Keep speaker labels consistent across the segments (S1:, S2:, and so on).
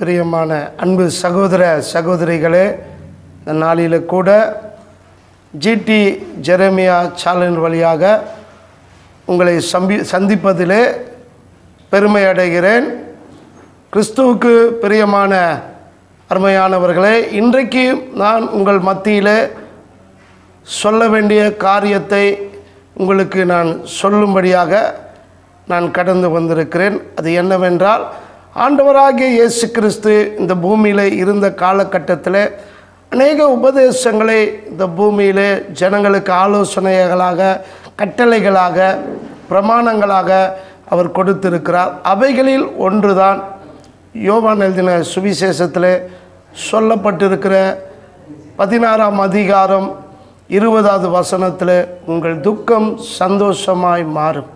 S1: பிரியமான அன்பு சகோதர சகோதரிகளே இந்த நாளில் கூட ஜிடி ஜெரமியா சேனல் வழியாக உங்களை சம்பி சந்திப்பதிலே பெருமை அடைகிறேன் கிறிஸ்துவுக்கு பிரியமான அருமையானவர்களே இன்றைக்கு நான் உங்கள் மத்தியிலே சொல்ல வேண்டிய காரியத்தை உங்களுக்கு நான் சொல்லும்படியாக நான் கடந்து வந்திருக்கிறேன் அது என்னவென்றால் ஆண்டவராகிய இயேசு கிறிஸ்து இந்த பூமியில் இருந்த காலகட்டத்தில் அநேக உபதேசங்களை இந்த பூமியிலே ஜனங்களுக்கு ஆலோசனைகளாக கட்டளைகளாக பிரமாணங்களாக அவர் கொடுத்திருக்கிறார் அவைகளில் ஒன்றுதான் யோவான் எழுதின சுவிசேஷத்தில் சொல்லப்பட்டிருக்கிற பதினாறாம் அதிகாரம் இருபதாவது வசனத்தில் உங்கள் துக்கம் சந்தோஷமாய் மாறும்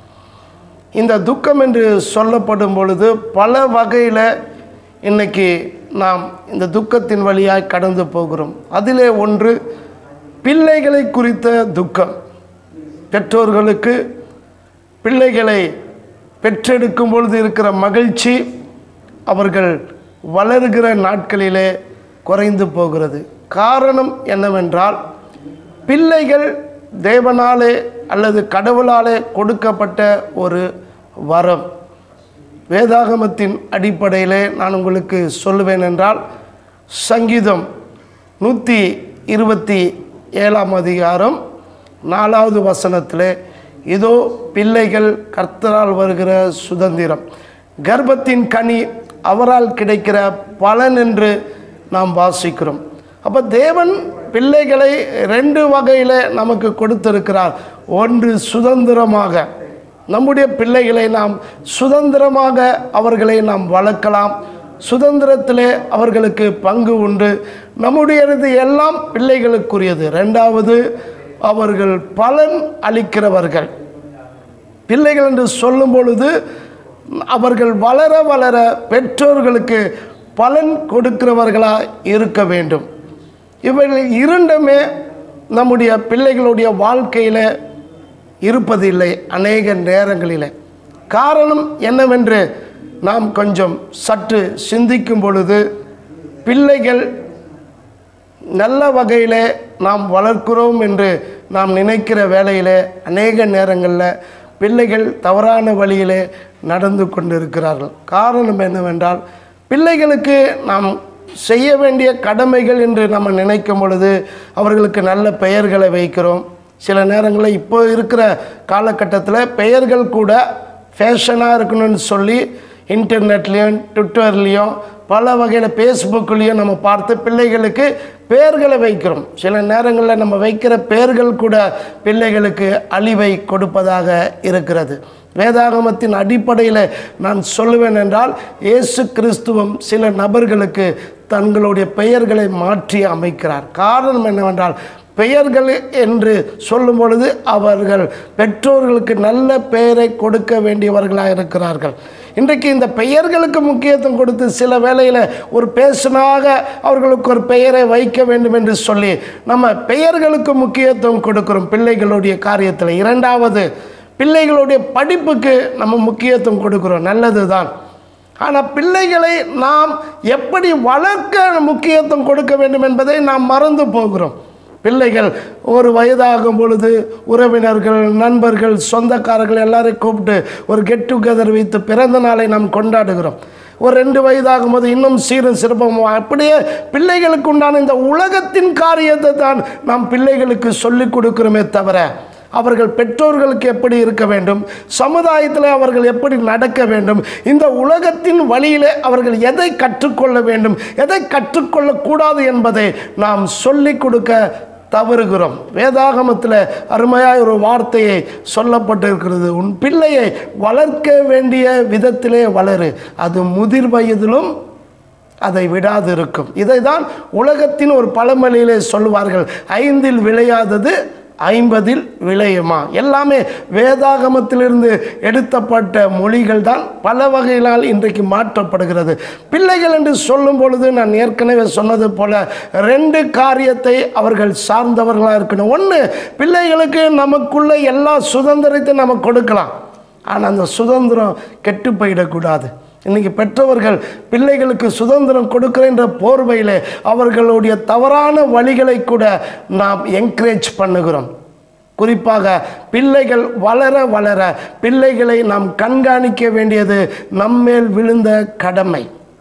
S1: இந்த துக்கம் என்று சொல்லப்படும் பொழுது பல வகையில் இன்னைக்கு நாம் இந்த துக்கத்தின் வழியாய் கடந்து போகிறோம் அதிலே ஒன்று பிள்ளைகளை குறித்த துக்கம் பெற்றோர்களுக்கு பிள்ளைகளை பெற்றெடுக்கும் பொழுது இருக்கிற மகிழ்ச்சி அவர்கள் வளருகிற நாட்களிலே குறைந்து போகிறது காரணம் என்னவென்றால் பிள்ளைகள் தேவனாலே அல்லது கடவுளாலே கொடுக்கப்பட்ட ஒரு வரம் வேதாகமத்தின் அடிப்படையிலே நான் உங்களுக்கு சொல்லுவேன் என்றால் சங்கீதம் நூற்றி இருபத்தி ஏழாம் அதிகாரம் நாலாவது வசனத்திலே இதோ பிள்ளைகள் கர்த்தரால் வருகிற சுதந்திரம் கர்ப்பத்தின் கனி அவரால் கிடைக்கிற பலன் என்று நாம் வாசிக்கிறோம் அப்போ தேவன் பிள்ளைகளை ரெண்டு வகையில் நமக்கு கொடுத்திருக்கிறார் ஒன்று சுதந்திரமாக நம்முடைய பிள்ளைகளை நாம் சுதந்திரமாக அவர்களை நாம் வளர்க்கலாம் சுதந்திரத்திலே அவர்களுக்கு பங்கு உண்டு நம்முடையது எல்லாம் பிள்ளைகளுக்குரியது ரெண்டாவது அவர்கள் பலன் அளிக்கிறவர்கள் பிள்ளைகள் என்று சொல்லும் பொழுது அவர்கள் வளர வளர பெற்றோர்களுக்கு பலன் கொடுக்கிறவர்களாக இருக்க வேண்டும் இவர்கள் இரண்டுமே நம்முடைய பிள்ளைகளுடைய வாழ்க்கையில் இருப்பதில்லை அநேக நேரங்களில் காரணம் என்னவென்று நாம் கொஞ்சம் சற்று சிந்திக்கும் பொழுது பிள்ளைகள் நல்ல வகையில் நாம் வளர்க்கிறோம் என்று நாம் நினைக்கிற வேளையில் அநேக நேரங்களில் பிள்ளைகள் தவறான வழியிலே நடந்து கொண்டிருக்கிறார்கள் காரணம் என்னவென்றால் பிள்ளைகளுக்கு நாம் செய்ய வேண்டிய கடமைகள் என்று நம்ம நினைக்கும் பொழுது அவர்களுக்கு நல்ல பெயர்களை வைக்கிறோம் சில நேரங்களில் இப்போ இருக்கிற காலகட்டத்தில் பெயர்கள் கூட ஃபேஷனாக இருக்கணும்னு சொல்லி இன்டர்நெட்லேயும் ட்விட்டர்லேயும் பல வகையில் ஃபேஸ்புக்லேயும் நம்ம பார்த்து பிள்ளைகளுக்கு பெயர்களை வைக்கிறோம் சில நேரங்களில் நம்ம வைக்கிற பெயர்கள் கூட பிள்ளைகளுக்கு அழிவை கொடுப்பதாக இருக்கிறது வேதாகமத்தின் அடிப்படையில் நான் சொல்லுவேன் என்றால் இயேசு கிறிஸ்துவம் சில நபர்களுக்கு தங்களுடைய பெயர்களை மாற்றி அமைக்கிறார் காரணம் என்னவென்றால் பெயர்கள் என்று சொல்லும் பொழுது அவர்கள் பெற்றோர்களுக்கு நல்ல பெயரை கொடுக்க வேண்டியவர்களாக இருக்கிறார்கள் இன்றைக்கு இந்த பெயர்களுக்கு முக்கியத்துவம் கொடுத்து சில வேளையில் ஒரு பேஷனாக அவர்களுக்கு ஒரு பெயரை வைக்க வேண்டும் என்று சொல்லி நம்ம பெயர்களுக்கு முக்கியத்துவம் கொடுக்கிறோம் பிள்ளைகளுடைய காரியத்தில் இரண்டாவது பிள்ளைகளுடைய படிப்புக்கு நம்ம முக்கியத்துவம் கொடுக்கிறோம் நல்லது தான் ஆனால் பிள்ளைகளை நாம் எப்படி வளர்க்க முக்கியத்துவம் கொடுக்க வேண்டும் என்பதை நாம் மறந்து போகிறோம் பிள்ளைகள் ஒரு வயதாகும் பொழுது உறவினர்கள் நண்பர்கள் சொந்தக்காரர்கள் எல்லாரையும் கூப்பிட்டு ஒரு கெட் டுகெதர் வைத்து பிறந்த நாளை நாம் கொண்டாடுகிறோம் ஒரு ரெண்டு வயதாகும் போது இன்னும் சீரும் சிறப்பும் அப்படியே பிள்ளைகளுக்கு உண்டான இந்த உலகத்தின் காரியத்தை தான் நாம் பிள்ளைகளுக்கு சொல்லிக் கொடுக்கிறோமே தவிர அவர்கள் பெற்றோர்களுக்கு எப்படி இருக்க வேண்டும் சமுதாயத்தில் அவர்கள் எப்படி நடக்க வேண்டும் இந்த உலகத்தின் வழியிலே அவர்கள் எதை கற்றுக்கொள்ள வேண்டும் எதை கற்றுக்கொள்ளக்கூடாது என்பதை நாம் சொல்லிக் கொடுக்க தவறுகிறோம் வேதாகமத்தில் அருமையாய் ஒரு வார்த்தையை சொல்லப்பட்டிருக்கிறது உன் பிள்ளையை வளர்க்க வேண்டிய விதத்திலே வளரு அது முதிர் வயதிலும் அதை விடாது இருக்கும் இதை தான் உலகத்தின் ஒரு பழமொழியிலே சொல்லுவார்கள் ஐந்தில் விளையாதது ஐம்பதில் விளையுமா எல்லாமே வேதாகமத்திலிருந்து எடுத்தப்பட்ட மொழிகள் தான் பல வகையினால் இன்றைக்கு மாற்றப்படுகிறது பிள்ளைகள் என்று சொல்லும் பொழுது நான் ஏற்கனவே சொன்னது போல ரெண்டு காரியத்தை அவர்கள் சார்ந்தவர்களாக இருக்கணும் ஒன்று பிள்ளைகளுக்கு நமக்குள்ள எல்லா சுதந்திரத்தையும் நம்ம கொடுக்கலாம் ஆனால் அந்த சுதந்திரம் கெட்டு போயிடக்கூடாது இன்னைக்கு பெற்றவர்கள் பிள்ளைகளுக்கு சுதந்திரம் கொடுக்கிற போர்வையில் அவர்களுடைய தவறான வழிகளை கூட நாம் என்கரேஜ் பண்ணுகிறோம் குறிப்பாக பிள்ளைகள் வளர வளர பிள்ளைகளை நாம் கண்காணிக்க வேண்டியது நம்மேல் விழுந்த கடமை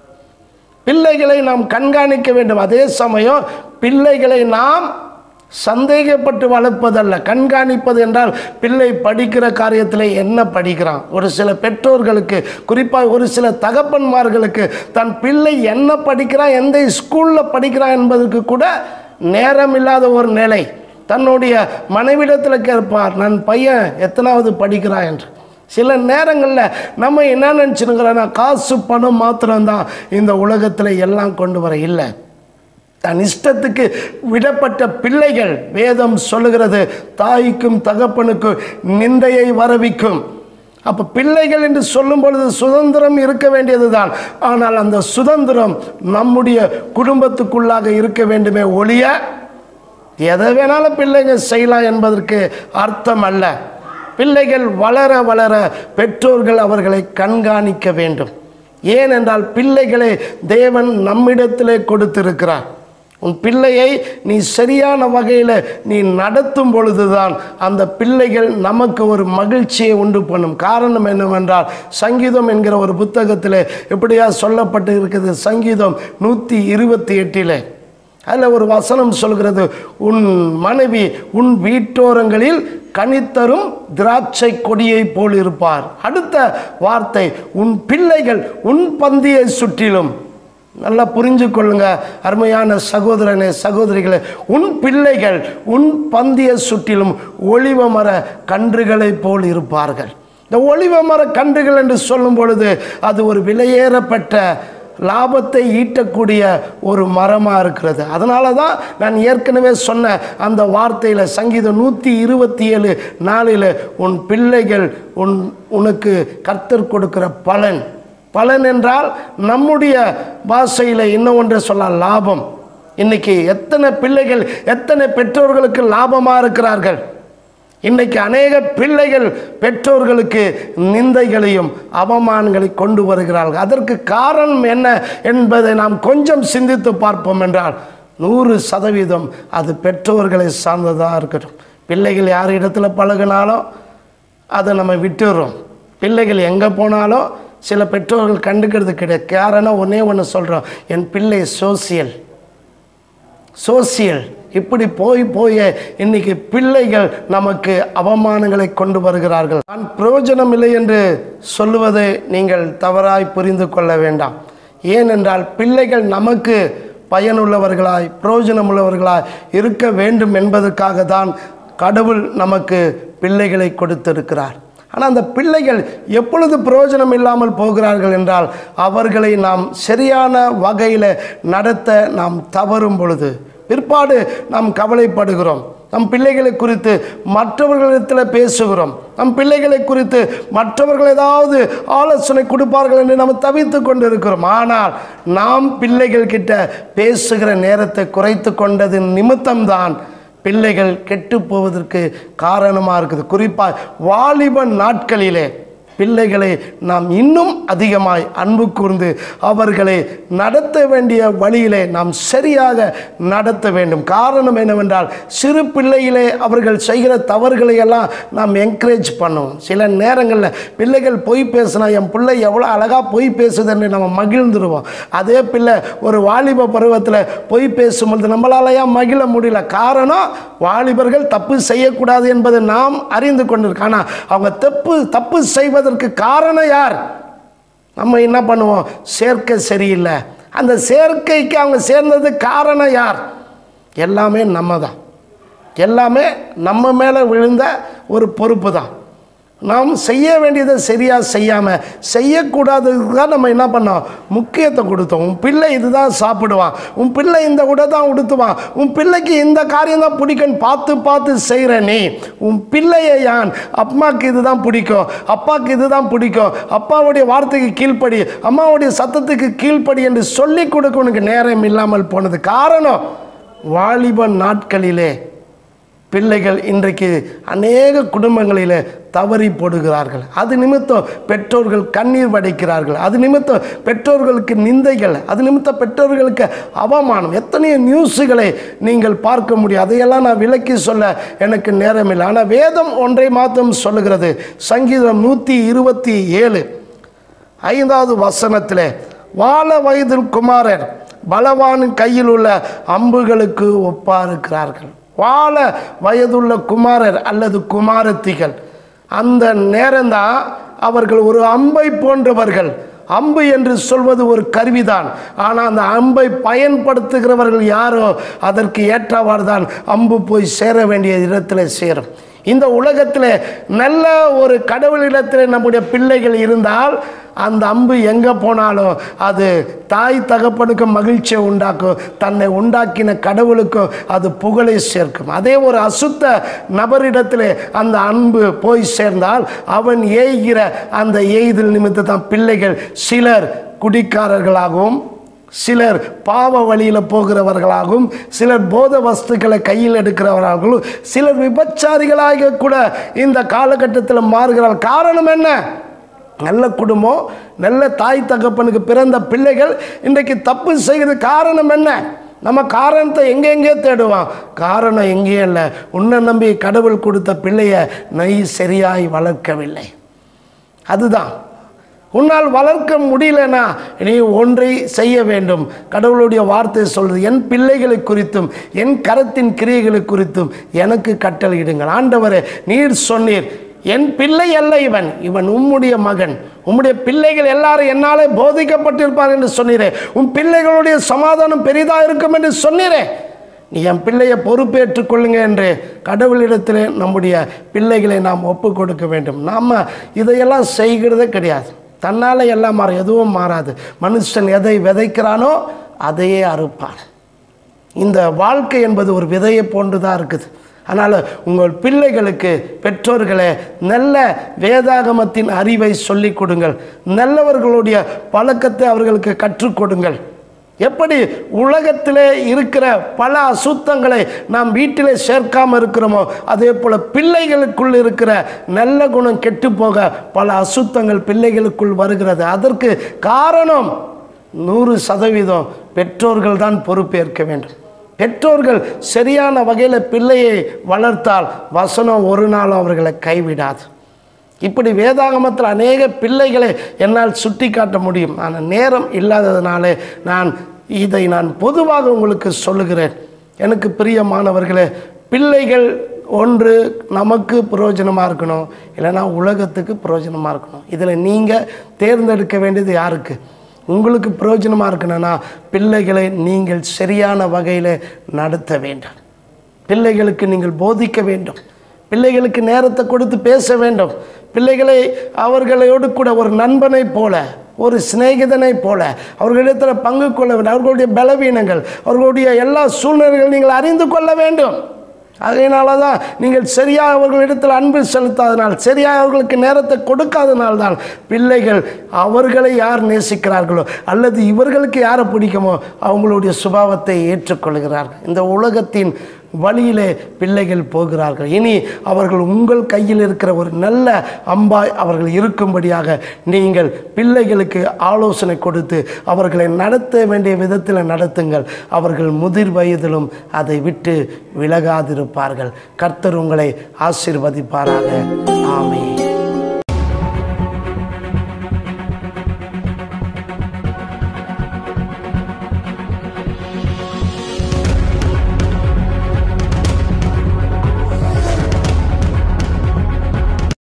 S1: பிள்ளைகளை நாம் கண்காணிக்க வேண்டும் அதே சமயம் பிள்ளைகளை நாம் சந்தேகப்பட்டு வளர்ப்பதல்ல கண்காணிப்பது என்றால் பிள்ளை படிக்கிற காரியத்தில் என்ன படிக்கிறான் ஒரு சில பெற்றோர்களுக்கு குறிப்பாக ஒரு சில தகப்பன்மார்களுக்கு தன் பிள்ளை என்ன படிக்கிறான் எந்த ஸ்கூலில் படிக்கிறான் என்பதற்கு கூட நேரம் இல்லாத ஒரு நிலை தன்னுடைய மனைவிடத்தில் கேட்பார் நான் பையன் எத்தனாவது படிக்கிறான் என்று சில நேரங்களில் நம்ம என்ன நினச்சிருக்கிறோன்னா காசு பணம் மாத்திரம்தான் இந்த உலகத்தில் எல்லாம் கொண்டு வர இல்லை தன் இஷ்டத்துக்கு விடப்பட்ட பிள்ளைகள் வேதம் சொல்லுகிறது தாய்க்கும் தகப்பனுக்கும் நிந்தையை வரவிக்கும் அப்போ பிள்ளைகள் என்று சொல்லும் பொழுது சுதந்திரம் இருக்க வேண்டியதுதான் ஆனால் அந்த சுதந்திரம் நம்முடைய குடும்பத்துக்குள்ளாக இருக்க வேண்டுமே ஒழிய எதை வேணாலும் பிள்ளைங்க செய்யலாம் என்பதற்கு அர்த்தம் அல்ல பிள்ளைகள் வளர வளர பெற்றோர்கள் அவர்களை கண்காணிக்க வேண்டும் ஏனென்றால் பிள்ளைகளை தேவன் நம்மிடத்திலே கொடுத்திருக்கிறார் உன் பிள்ளையை நீ சரியான வகையில் நீ நடத்தும் பொழுதுதான் அந்த பிள்ளைகள் நமக்கு ஒரு மகிழ்ச்சியை உண்டு பண்ணும் காரணம் என்னவென்றால் சங்கீதம் என்கிற ஒரு புத்தகத்தில் எப்படியா சொல்லப்பட்டு இருக்குது சங்கீதம் நூற்றி இருபத்தி எட்டில் அதில் ஒரு வசனம் சொல்கிறது உன் மனைவி உன் வீட்டோரங்களில் கனித்தரும் திராட்சை கொடியை போல் இருப்பார் அடுத்த வார்த்தை உன் பிள்ளைகள் உன் பந்தியை சுற்றிலும் நல்லா புரிஞ்சு கொள்ளுங்க அருமையான சகோதரனே சகோதரிகளே உன் பிள்ளைகள் உன் பந்திய சுற்றிலும் ஒளிவ மர கன்றுகளைப் போல் இருப்பார்கள் இந்த ஒளிவ மர கன்றுகள் என்று சொல்லும் பொழுது அது ஒரு விலையேறப்பட்ட லாபத்தை ஈட்டக்கூடிய ஒரு மரமாக இருக்கிறது அதனால தான் நான் ஏற்கனவே சொன்ன அந்த வார்த்தையில் சங்கீதம் நூற்றி இருபத்தி ஏழு நாளில் உன் பிள்ளைகள் உன் உனக்கு கர்த்தர் கொடுக்கிற பலன் பலன் என்றால் நம்முடைய பாஷையில் இன்னும் ஒன்றை சொல்லலாம் லாபம் இன்னைக்கு எத்தனை பிள்ளைகள் எத்தனை பெற்றோர்களுக்கு லாபமாக இருக்கிறார்கள் இன்னைக்கு அநேக பிள்ளைகள் பெற்றோர்களுக்கு நிந்தைகளையும் அவமானங்களை கொண்டு வருகிறார்கள் அதற்கு காரணம் என்ன என்பதை நாம் கொஞ்சம் சிந்தித்து பார்ப்போம் என்றால் நூறு சதவீதம் அது பெற்றோர்களை சார்ந்ததாக இருக்கட்டும் பிள்ளைகள் யார் இடத்துல பழகினாலும் அதை நம்ம விட்டுடுறோம் பிள்ளைகள் எங்கே போனாலும் சில பெற்றோர்கள் கண்டுக்கிறது கிடையாது காரணம் ஒன்றே ஒன்று சொல்கிறோம் என் பிள்ளை சோசியல் சோசியல் இப்படி போய் போய் இன்னைக்கு பிள்ளைகள் நமக்கு அவமானங்களை கொண்டு வருகிறார்கள் நான் பிரயோஜனம் இல்லை என்று சொல்லுவதை நீங்கள் தவறாய் புரிந்து கொள்ள வேண்டாம் ஏனென்றால் பிள்ளைகள் நமக்கு பயனுள்ளவர்களாய் பிரயோஜனம் உள்ளவர்களாய் இருக்க வேண்டும் என்பதற்காக தான் கடவுள் நமக்கு பிள்ளைகளை கொடுத்திருக்கிறார் ஆனால் அந்த பிள்ளைகள் எப்பொழுது பிரயோஜனம் இல்லாமல் போகிறார்கள் என்றால் அவர்களை நாம் சரியான வகையில் நடத்த நாம் தவறும் பொழுது பிற்பாடு நாம் கவலைப்படுகிறோம் நம் பிள்ளைகளை குறித்து மற்றவர்களிடத்தில் பேசுகிறோம் நம் பிள்ளைகளை குறித்து மற்றவர்கள் ஏதாவது ஆலோசனை கொடுப்பார்கள் என்று நாம் தவித்து கொண்டு இருக்கிறோம் ஆனால் நாம் பிள்ளைகள் கிட்ட பேசுகிற நேரத்தை குறைத்து கொண்டது நிமித்தம்தான் பிள்ளைகள் கெட்டு போவதற்கு காரணமாக இருக்குது குறிப்பாக வாலிப நாட்களிலே பிள்ளைகளை நாம் இன்னும் அதிகமாய் அன்பு கூர்ந்து அவர்களை நடத்த வேண்டிய வழியிலே நாம் சரியாக நடத்த வேண்டும் காரணம் என்னவென்றால் சிறு பிள்ளையிலே அவர்கள் செய்கிற தவறுகளை எல்லாம் நாம் என்கரேஜ் பண்ணுவோம் சில நேரங்களில் பிள்ளைகள் பொய் பேசினா என் பிள்ளை எவ்வளோ அழகாக பொய் பேசுதுன்னு நம்ம மகிழ்ந்துருவோம் அதே பிள்ளை ஒரு வாலிப பருவத்தில் பொய் பேசும்பொழுது நம்மளால ஏன் மகிழ முடியல காரணம் வாலிபர்கள் தப்பு செய்யக்கூடாது என்பதை நாம் அறிந்து கொண்டிருக்கோம் ஆனால் அவங்க தப்பு தப்பு செய்வதற்கு காரணம் யார் நம்ம என்ன பண்ணுவோம் சேர்க்கை சரியில்லை அந்த சேர்க்கைக்கு அவங்க சேர்ந்தது காரணம் யார் எல்லாமே நம்ம தான் எல்லாமே நம்ம மேலே விழுந்த ஒரு பொறுப்பு தான் நாம் செய்ய வேண்டியதை சரியாக செய்யாமல் செய்யக்கூடாததுக்கு தான் நம்ம என்ன பண்ணோம் முக்கியத்தை கொடுத்தோம் உன் பிள்ளை இதுதான் சாப்பிடுவான் உன் பிள்ளை இந்த உடை தான் உடுத்துவான் உன் பிள்ளைக்கு இந்த காரியம் தான் பிடிக்கும்னு பார்த்து பார்த்து செய்கிற நீ உன் பிள்ளையை யான் அம்மாவுக்கு இதுதான் பிடிக்கும் அப்பாவுக்கு இதுதான் பிடிக்கும் அப்பாவுடைய வார்த்தைக்கு கீழ்ப்படி அம்மாவுடைய சத்தத்துக்கு கீழ்ப்படி என்று சொல்லி கொடுக்க உனக்கு நேரம் இல்லாமல் போனது காரணம் வாலிப நாட்களிலே பிள்ளைகள் இன்றைக்கு அநேக குடும்பங்களில் தவறி போடுகிறார்கள் அது நிமித்தம் பெற்றோர்கள் கண்ணீர் வடிக்கிறார்கள் அது நிமித்தம் பெற்றோர்களுக்கு நிந்தைகள் அது நிமித்தம் பெற்றோர்களுக்கு அவமானம் எத்தனையோ நியூஸுகளை நீங்கள் பார்க்க முடியும் அதையெல்லாம் நான் விளக்கி சொல்ல எனக்கு நேரமில்லை ஆனால் வேதம் ஒன்றை மாத்திரம் சொல்லுகிறது சங்கீதம் நூற்றி இருபத்தி ஏழு ஐந்தாவது வசனத்திலே வாழ வயதில் குமாரர் பலவானின் கையில் உள்ள அம்புகளுக்கு ஒப்பாருக்கிறார்கள் வாழ வயதுள்ள குமாரர் அல்லது குமாரத்திகள் அந்த நேரம்தான் அவர்கள் ஒரு அம்பை போன்றவர்கள் அம்பு என்று சொல்வது ஒரு கருவிதான் ஆனால் அந்த அம்பை பயன்படுத்துகிறவர்கள் யாரோ அதற்கு ஏற்றவாறு தான் அம்பு போய் சேர வேண்டிய இடத்துல சேரும் இந்த உலகத்தில் நல்ல ஒரு கடவுளிடத்தில் நம்முடைய பிள்ளைகள் இருந்தால் அந்த அம்பு எங்கே போனாலும் அது தாய் தகப்பனுக்கும் மகிழ்ச்சியை உண்டாக்கும் தன்னை உண்டாக்கின கடவுளுக்கும் அது புகழை சேர்க்கும் அதே ஒரு அசுத்த நபரிடத்தில் அந்த அன்பு போய் சேர்ந்தால் அவன் ஏய்கிற அந்த எய்தல் நிமித்தம் தான் பிள்ளைகள் சிலர் குடிக்காரர்களாகவும் சிலர் பாவ வழியில் போகிறவர்களாகவும் சிலர் போத வஸ்துக்களை கையில் எடுக்கிறவர்களாகவும் சிலர் விபச்சாரிகளாக கூட இந்த காலகட்டத்தில் மாறுகிறார்கள் காரணம் என்ன நல்ல குடும்பம் நல்ல தாய் தகப்பனுக்கு பிறந்த பிள்ளைகள் இன்றைக்கு தப்பு செய்கிறது காரணம் என்ன நம்ம காரணத்தை எங்கெங்கே தேடுவோம் காரணம் எங்கேயும் இல்லை உன்னை நம்பி கடவுள் கொடுத்த பிள்ளைய நை சரியாய் வளர்க்கவில்லை அதுதான் உன்னால் வளர்க்க முடியலனா நீ ஒன்றை செய்ய வேண்டும் கடவுளுடைய வார்த்தை சொல்றது என் பிள்ளைகளை குறித்தும் என் கரத்தின் கிரியைகளை குறித்தும் எனக்கு கட்டளையிடுங்கள் ஆண்டவரே நீர் சொன்னீர் என் பிள்ளை அல்ல இவன் இவன் உம்முடைய மகன் உம்முடைய பிள்ளைகள் எல்லாரும் என்னாலே போதிக்கப்பட்டிருப்பார் என்று சொன்னீரே உன் பிள்ளைகளுடைய சமாதானம் பெரிதாக இருக்கும் என்று சொன்னீரே நீ என் பிள்ளையை பொறுப்பேற்றுக் கொள்ளுங்க என்று கடவுளிடத்தில் நம்முடைய பிள்ளைகளை நாம் ஒப்பு கொடுக்க வேண்டும் நாம் இதையெல்லாம் செய்கிறதே கிடையாது தன்னால் எல்லாம் மாறும் எதுவும் மாறாது மனுஷன் எதை விதைக்கிறானோ அதையே அறுப்பான் இந்த வாழ்க்கை என்பது ஒரு விதையை போன்று தான் இருக்குது அதனால் உங்கள் பிள்ளைகளுக்கு பெற்றோர்களே நல்ல வேதாகமத்தின் அறிவை சொல்லிக் கொடுங்கள் நல்லவர்களுடைய பழக்கத்தை அவர்களுக்கு கற்றுக் கொடுங்கள் எப்படி உலகத்திலே இருக்கிற பல அசுத்தங்களை நாம் வீட்டிலே சேர்க்காம இருக்கிறோமோ அதே போல் பிள்ளைகளுக்குள் இருக்கிற நல்ல குணம் கெட்டு போக பல அசுத்தங்கள் பிள்ளைகளுக்குள் வருகிறது அதற்கு காரணம் நூறு சதவீதம் பெற்றோர்கள் தான் பொறுப்பேற்க வேண்டும் பெற்றோர்கள் சரியான வகையில் பிள்ளையை வளர்த்தால் வசனம் ஒரு நாளும் அவர்களை கைவிடாது இப்படி வேதாகமத்தில் அநேக பிள்ளைகளை என்னால் சுட்டி காட்ட முடியும் ஆனால் நேரம் இல்லாததுனாலே நான் இதை நான் பொதுவாக உங்களுக்கு சொல்லுகிறேன் எனக்கு பிரியமானவர்களே பிள்ளைகள் ஒன்று நமக்கு பிரயோஜனமாக இருக்கணும் இல்லைன்னா உலகத்துக்கு பிரயோஜனமாக இருக்கணும் இதில் நீங்கள் தேர்ந்தெடுக்க வேண்டியது யாருக்கு உங்களுக்கு பிரயோஜனமாக இருக்கணும்னா பிள்ளைகளை நீங்கள் சரியான வகையில் நடத்த வேண்டும் பிள்ளைகளுக்கு நீங்கள் போதிக்க வேண்டும் பிள்ளைகளுக்கு நேரத்தை கொடுத்து பேச வேண்டும் பிள்ளைகளை அவர்களோடு கூட ஒரு நண்பனைப் போல ஒரு சிநேகிதனை போல அவர்களிடத்தில் பங்கு கொள்ள வேண்டும் அவர்களுடைய பலவீனங்கள் அவர்களுடைய எல்லா சூழ்நிலைகள் நீங்கள் அறிந்து கொள்ள வேண்டும் அதனால தான் நீங்கள் சரியாக அவர்களிடத்தில் அன்பு செலுத்தாதனால் சரியாக அவர்களுக்கு நேரத்தை கொடுக்காதனால் தான் பிள்ளைகள் அவர்களை யார் நேசிக்கிறார்களோ அல்லது இவர்களுக்கு யாரை பிடிக்குமோ அவங்களுடைய சுபாவத்தை ஏற்றுக்கொள்கிறார்கள் இந்த உலகத்தின் வழியிலே பிள்ளைகள் போகிறார்கள் இனி அவர்கள் உங்கள் கையில் இருக்கிற ஒரு நல்ல அம்பாய் அவர்கள் இருக்கும்படியாக நீங்கள் பிள்ளைகளுக்கு ஆலோசனை கொடுத்து அவர்களை நடத்த வேண்டிய விதத்தில் நடத்துங்கள் அவர்கள் முதிர் வயதிலும் அதை விட்டு விலகாதிருப்பார்கள் கர்த்தர் உங்களை ஆசீர்வதிப்பாராக ஆமென்